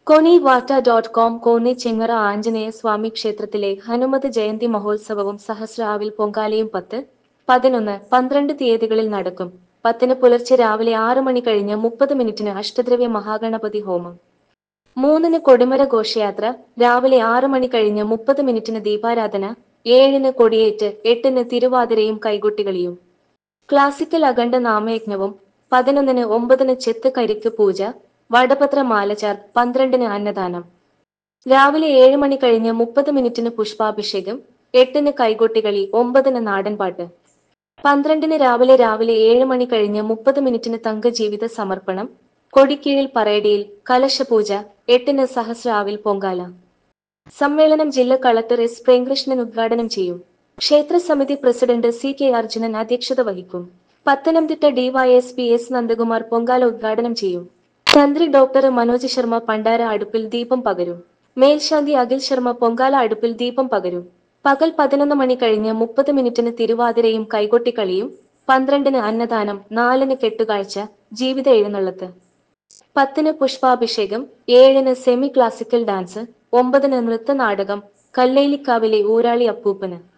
കൊനി Vartha dot com Konni Chengara Anjaneya Swami ക്ഷേത്രത്തിലെ ഹനുമത് ജയന്തി മഹോത്സവവും സഹസ്രാവിൽ പൊങ്കാലയും പത്ത് പതിനൊന്ന് പന്ത്രണ്ട് തീയതികളിൽ നടക്കും പത്തിന് പുലർച്ചെ രാവിലെ ആറ് മണി കഴിഞ്ഞ് മുപ്പത് മിനിറ്റിന് അഷ്ടദ്രവ്യ മഹാഗണപതി ഹോമം മൂന്നിന് കൊടിമര ഘോഷയാത്ര രാവിലെ ആറ് മണി കഴിഞ്ഞ് മുപ്പത് മിനിറ്റിന് ദീപാരാധന ഏഴിന് കൊടിയേറ്റ് എട്ടിന് തിരുവാതിരയും കൈകൊട്ടികളിയും ക്ലാസിക്കൽ അഖണ്ഡ നാമയജ്ഞവും പതിനൊന്നിന് ഒമ്പതിന് ചെത്ത് കരിക്ക് പൂജ വടപത്ര മാലചാർ പന്ത്രണ്ടിന് അന്നദാനം രാവിലെ ഏഴ് മണി കഴിഞ്ഞ് മുപ്പത് മിനിറ്റിന് പുഷ്പാഭിഷേകം എട്ടിന് കൈകൊട്ടികളി ഒമ്പതിന് നാടൻപാട്ട് പന്ത്രണ്ടിന് രാവിലെ രാവിലെ ഏഴ് മണി കഴിഞ്ഞ് മുപ്പത് മിനിറ്റിന് തങ്കജീവിത സമർപ്പണം കൊടിക്കീഴിൽ പറയടിയിൽ കലശപൂജ എട്ടിന് സഹസ്രാവിൽ പൊങ്കാല സമ്മേളനം ജില്ലാ കളക്ടർ എസ് പ്രേംകൃഷ്ണൻ ഉദ്ഘാടനം ചെയ്യും ക്ഷേത്ര സമിതി പ്രസിഡന്റ് സി കെ അർജുനൻ അധ്യക്ഷത വഹിക്കും പത്തനംതിട്ട ഡിവൈഎസ്പി എസ് നന്ദകുമാർ പൊങ്കാല ഉദ്ഘാടനം ചെയ്യും തന്ത്രി ഡോക്ടർ മനോജ് ശർമ്മ പണ്ടാര അടുപ്പിൽ ദീപം പകരും മേൽശാന്തി അഖിൽ ശർമ്മ പൊങ്കാല അടുപ്പിൽ ദീപം പകരും പകൽ പതിനൊന്ന് മണി കഴിഞ്ഞ് മുപ്പത് മിനിറ്റിന് തിരുവാതിരയും കൈകൊട്ടിക്കളിയും പന്ത്രണ്ടിന് അന്നദാനം നാലിന് കെട്ടുകാഴ്ച ജീവിത എഴുന്നള്ളത്ത് പത്തിന് പുഷ്പാഭിഷേകം ഏഴിന് സെമി ക്ലാസിക്കൽ ഡാൻസ് ഒമ്പതിന് നൃത്തനാടകം കല്ലേലിക്കാവിലെ ഊരാളി അപ്പൂപ്പന്